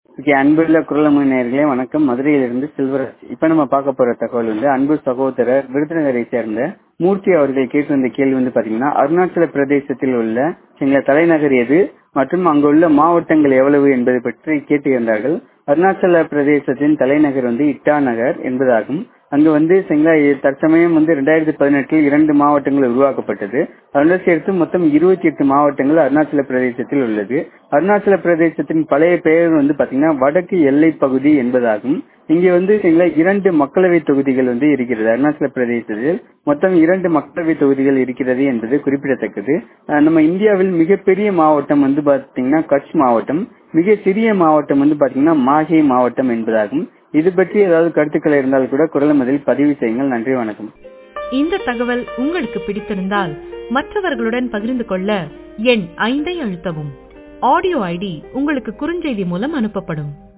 okay அன்புள்ள குரலமை நேர்களே வணக்கம் மதுரையிலிருந்து செல்வராஜ் இப்ப நம்ம பார்க்க போற தகவல் வந்து அன்பு சகோதரர் விருதுநகரை சேர்ந்த மூர்த்தி அவர்கள் கேட்டு வந்த கேள்வி வந்து பாத்தீங்கன்னா அருணாச்சல பிரதேசத்தில் உள்ள எங்க தலைநகர் எது மற்றும் அங்குள்ள மாவட்டங்கள் எவ்வளவு என்பதை பற்றி கேட்டு இருந்தார்கள் அருணாச்சல பிரதேசத்தின் தலைநகர் வந்து இட்டா நகர் என்பதாகும் அங்கு வந்து செங்கா தற்சமயம் வந்து ரெண்டாயிரத்தி பதினெட்டில் இரண்டு மாவட்டங்கள் உருவாக்கப்பட்டது அதோட சேர்த்து மொத்தம் இருபத்தி எட்டு மாவட்டங்கள் அருணாச்சல பிரதேசத்தில் உள்ளது அருணாச்சல பிரதேசத்தின் பழைய பெயர் வந்து பாத்தீங்கன்னா வடக்கு எல்லை பகுதி என்பதாகும் இங்க வந்து செங்களா இரண்டு மக்களவை தொகுதிகள் வந்து இருக்கிறது அருணாச்சல பிரதேசத்தில் மொத்தம் இரண்டு மக்களவை தொகுதிகள் இருக்கிறது என்பது குறிப்பிடத்தக்கது நம்ம இந்தியாவில் மிகப்பெரிய மாவட்டம் வந்து பாத்தீங்கன்னா கட்ச் மாவட்டம் மிக சிறிய மாவட்டம் வந்து பாத்தீங்கன்னா மாஹே மாவட்டம் என்பதாகும் இது பற்றி ஏதாவது கருத்துக்கள் இருந்தால் கூட குரல் மதில் பதிவு செய்யுங்கள் நன்றி வணக்கம் இந்த தகவல் உங்களுக்கு பிடித்திருந்தால் மற்றவர்களுடன் பகிர்ந்து கொள்ள எண் ஐந்தை அழுத்தவும் ஆடியோ ஐடி உங்களுக்கு குறுஞ்செய்தி மூலம் அனுப்பப்படும்